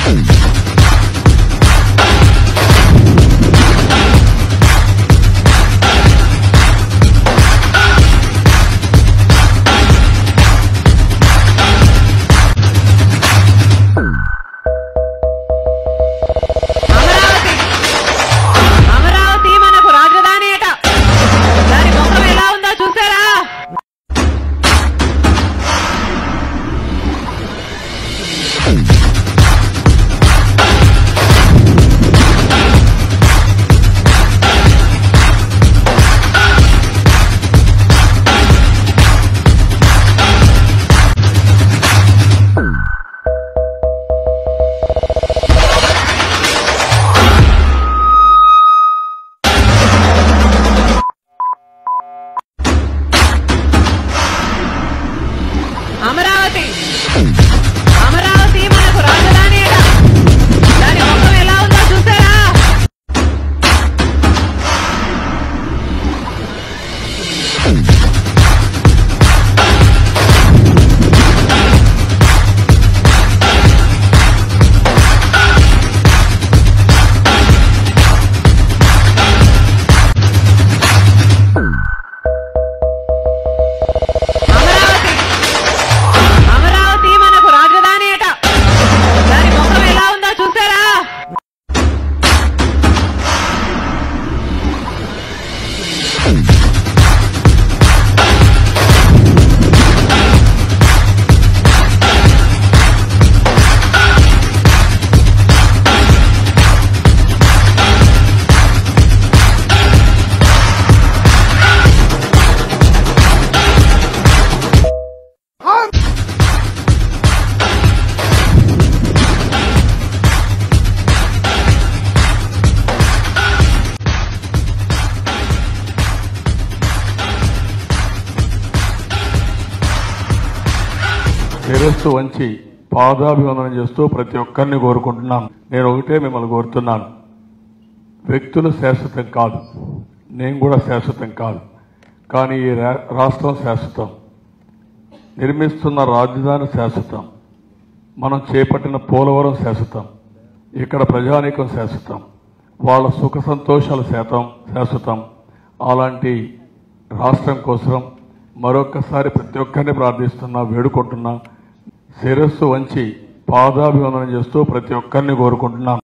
అమరావతి అమరావతి మనకు రాజధాని అట దాని ముఖం ఎలా ఉందో చూసారా అమరావతి అమరావతి మనకు రాజధాని అట దాని ముఖం ఎలా ఉందో చూసారా అమరావతి అమరావతి మనకు రాజధాని అట దాని ముఖం ఎలా ఉందో చూసారా శిరస్సు వంచి పాదాభివందనం చేస్తూ ప్రతి ఒక్కరిని కోరుకుంటున్నాను నేను ఒకటే మిమ్మల్ని కోరుతున్నాను వ్యక్తులు శాశ్వతం కాదు నేను కూడా శాశ్వతం కాదు కానీ ఈ రా- రాష్ట్రం శాశ్వతం నిర్మిస్తున్న రాజధాని శాశ్వతం మనం చేపట్టిన పోలవరం శాశ్వతం ఇక్కడ ప్రజానీకం శాశ్వతం వాళ్ళ సుఖ సంతోషాల శాతం శాశ్వతం అలాంటి రాష్ట్రం కోసం మరొక్కసారి ప్రతి ఒక్కరిని ప్రార్థిస్తున్నా వేడుకుంటున్నా శిరస్సు వంచి పాదాభివందనం చేస్తూ ప్రతి ఒక్కరిని కోరుకుంటున్నాను